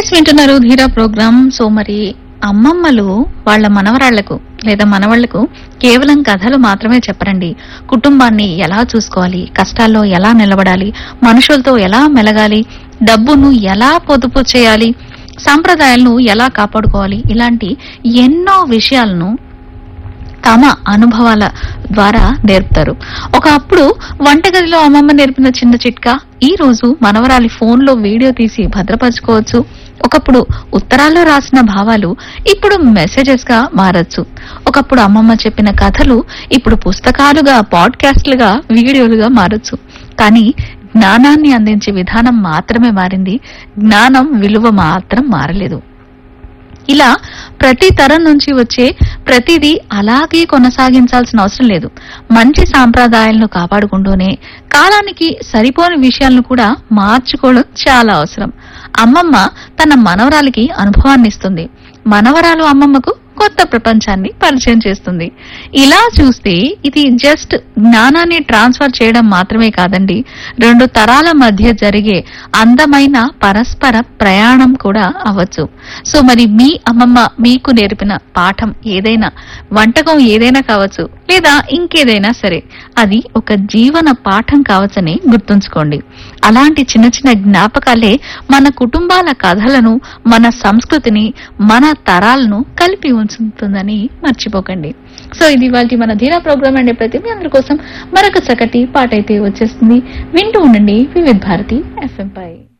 yes వింటున్నారు ధీరా programme so మరి అమ్మమ్మలు వాళ్ళ మనవరాళ్లకు లేదా మనవాళ్లకు కేవలం కథలు మాత్రమే చెప్పరండి కుటుంబాన్ని ఎలా చూసుకోవాలి కష్టాల్లో ఎలా నిలబడాలి మనుషులతో ఎలా మెలగాలి డబ్బును ఎలా పొదుపు చేయాలి సాంప్రదాయాలను ఎలా కాపాడుకోవాలి ఇలాంటి ఎన్నో విషయాలను తమ అనుభవాల ద్వారా నేర్పుతారు ఒకప్పుడు వంటగదిలో అమ్మమ్మ నేర్పిన చిన్న చిట్కా ఈ రోజు మనవరాలి ఫోన్లో వీడియో తీసి భద్రపరచుకోవచ్చు ఒకప్పుడు ఉత్తరాల్లో రాసిన భావాలు ఇప్పుడు మెసేజెస్ గా మారచ్చు ఒకప్పుడు అమ్మమ్మ చెప్పిన కథలు ఇప్పుడు పుస్తకాలుగా పాడ్కాస్ట్లుగా వీడియోలుగా మారచ్చు కానీ జ్ఞానాన్ని అందించే విధానం మాత్రమే మారింది జ్ఞానం విలువ మాత్రం మారలేదు ఇలా ప్రతి తరం నుంచి వచ్చే ప్రతిదీ అలాగే కొనసాగించాల్సిన అవసరం లేదు మంచి సాంప్రదాయాలను కాపాడుకుంటూనే కాలానికి సరిపోని విషయాలను కూడా మార్చుకోవడం చాలా అవసరం అమ్మమ్మ తన మనవరాలికి అనుభవాన్ని ఇస్తుంది మనవరాలు అమ్మమ్మకు కొత్త ప్రపంచాన్ని పరిచయం చేస్తుంది ఇలా చూస్తే ఇది జస్ట్ జ్ఞానాన్ని ట్రాన్స్ఫర్ చేయడం మాత్రమే కాదండి రెండు తరాల మధ్య జరిగే అందమైన పరస్పర ప్రయాణం కూడా అవ్వచ్చు సో మరి మీ అమ్మమ్మ మీకు నేర్పిన పాఠం ఏదైనా వంటకం ఏదైనా కావచ్చు లేదా ఇంకేదైనా సరే అది ఒక జీవన పాఠం కావచ్చని గుర్తుంచుకోండి అలాంటి చిన్న చిన్న జ్ఞాపకాలే మన కుటుంబాల కథలను మన సంస్కృతిని మన తరాలను కలిపి ఉంచుతుందని మర్చిపోకండి సో ఇది ఇవాళ మన ధీరా ప్రోగ్రామ్ అండి ప్రతి మీ అందరి కోసం మరొక చక్కటి పాట అయితే వచ్చేస్తుంది వింటూ ఉండండి వివిధ్ భారతి ఎఫ్ఎం పై